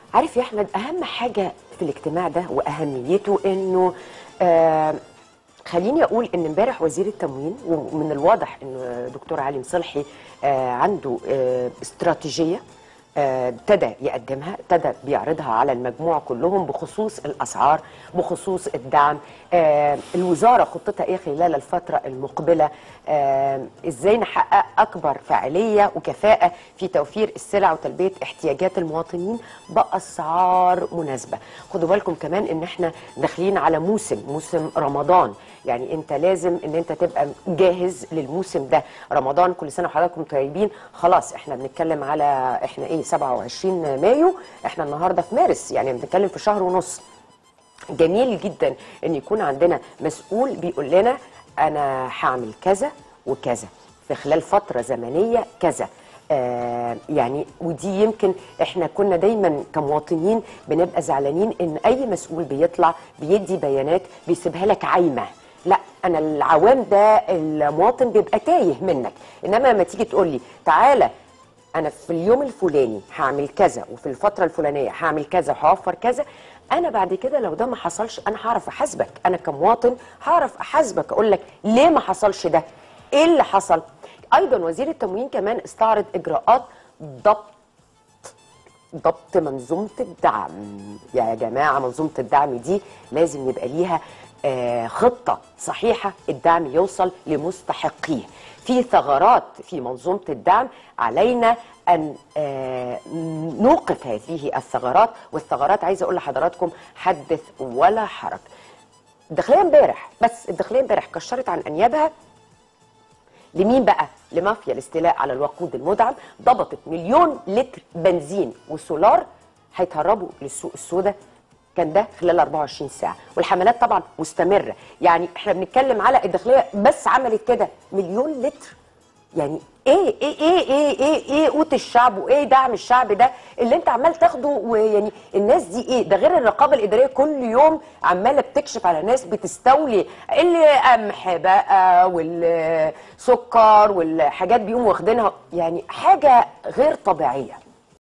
عارف يا احمد اهم حاجه في الاجتماع ده واهميته انه آه خليني اقول ان امبارح وزير التموين ومن الواضح ان دكتور علي مصلحي آه عنده آه استراتيجيه آه، ابتدى يقدمها ابتدى بيعرضها على المجموع كلهم بخصوص الاسعار بخصوص الدعم آه، الوزاره خطتها ايه خلال الفتره المقبله آه، ازاي نحقق اكبر فاعليه وكفاءه في توفير السلع وتلبيه احتياجات المواطنين باسعار مناسبه خدوا بالكم كمان ان احنا داخلين على موسم موسم رمضان يعني انت لازم ان انت تبقى جاهز للموسم ده رمضان كل سنه وحضراتكم طيبين خلاص احنا بنتكلم على احنا ايه 27 مايو احنا النهارده في مارس يعني بنتكلم في شهر ونص جميل جدا ان يكون عندنا مسؤول بيقول لنا انا هعمل كذا وكذا في خلال فتره زمنيه كذا آه يعني ودي يمكن احنا كنا دايما كمواطنين بنبقى زعلانين ان اي مسؤول بيطلع بيدي بيانات بيسيبها لك عايمه لا انا العوام ده المواطن بيبقى تايه منك انما لما تيجي تقول لي تعالى انا في اليوم الفلاني هعمل كذا وفي الفتره الفلانيه هعمل كذا وهوفر كذا انا بعد كده لو ده ما حصلش انا هعرف احاسبك انا كمواطن هعرف احاسبك اقول لك ليه ما حصلش ده ايه اللي حصل ايضا وزير التموين كمان استعرض اجراءات ضبط ضبط منظومه الدعم يا جماعه منظومه الدعم دي لازم يبقى ليها آه، خطه صحيحه الدعم يوصل لمستحقيه في ثغرات في منظومه الدعم علينا ان آه، نوقف هذه الثغرات والثغرات عايزه اقول لحضراتكم حدث ولا حرج الداخليه امبارح بس الداخليه امبارح كشرت عن انيابها لمين بقى؟ لمافيا الاستيلاء على الوقود المدعم ضبطت مليون لتر بنزين وسولار هيتهربوا للسوق السوداء كان ده خلال 24 ساعه والحملات طبعا مستمره يعني احنا بنتكلم على الداخليه بس عملت كده مليون لتر يعني ايه ايه ايه ايه ايه ايه قوت الشعب وايه دعم الشعب ده اللي انت عمال تاخده ويعني الناس دي ايه ده غير الرقابه الاداريه كل يوم عماله بتكشف على ناس بتستولي القمح بقى والسكر والحاجات بيقوموا واخدينها يعني حاجه غير طبيعيه